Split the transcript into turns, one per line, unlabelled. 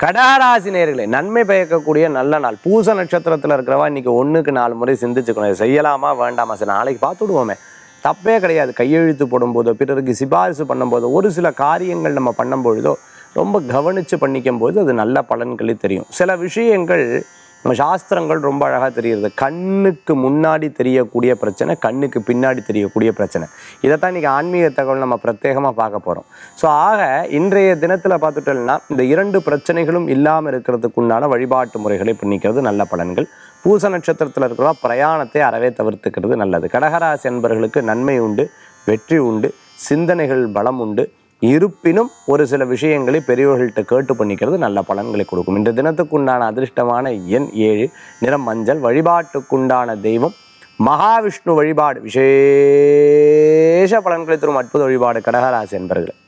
கடகராசி நேயர்களே நன்மை பயக்கக்கூடிய நல்ல நாள் பூச நட்சத்திரத்தில் இருக்கிறவா இன்னைக்கு ஒண்ணுக்கு நாலு முறை சிந்திச்சுக்கணும் இதை செய்யலாமா வேண்டாமா சரி நாளைக்கு பார்த்து விடுவோமே தப்பே கிடையாது கையெழுத்து போடும்போதோ பிறருக்கு சிபாரிசு பண்ணும்போதோ ஒரு சில காரியங்கள் நம்ம பண்ணும்பொழுதோ ரொம்ப கவனித்து பண்ணிக்கும் போது அது நல்ல பலன்களே தெரியும் சில விஷயங்கள் நம்ம சாஸ்திரங்கள் ரொம்ப அழகாக தெரியுது கண்ணுக்கு முன்னாடி தெரியக்கூடிய பிரச்சனை கண்ணுக்கு பின்னாடி தெரியக்கூடிய பிரச்சனை இதைத்தான் இன்றைக்கி ஆன்மீக தகவல் நம்ம பிரத்யேகமாக பார்க்க போகிறோம் ஸோ ஆக இன்றைய தினத்தில் பார்த்துட்டோம்னா இந்த இரண்டு பிரச்சனைகளும் இல்லாமல் இருக்கிறதுக்கு உண்டான வழிபாட்டு முறைகளை பண்ணிக்கிறது நல்ல பலன்கள் பூச நட்சத்திரத்தில் இருக்கிறவா பிரயாணத்தை அறவே தவிர்த்துக்கிறது நல்லது கடகராசி என்பவர்களுக்கு நன்மை உண்டு வெற்றி உண்டு சிந்தனைகள் பலம் உண்டு இருப்பினும் ஒரு சில விஷயங்களை பெரியவர்கள்ட்ட கேட்டு பண்ணிக்கிறது நல்ல பலன்களை கொடுக்கும் இந்த தினத்துக்குண்டான அதிர்ஷ்டமான எண் ஏழு நிறம் மஞ்சள் வழிபாட்டுக்குண்டான தெய்வம் மகாவிஷ்ணு வழிபாடு விசேஷ பலன்களை தரும் அற்புத வழிபாடு கடகராசி என்பர்கள்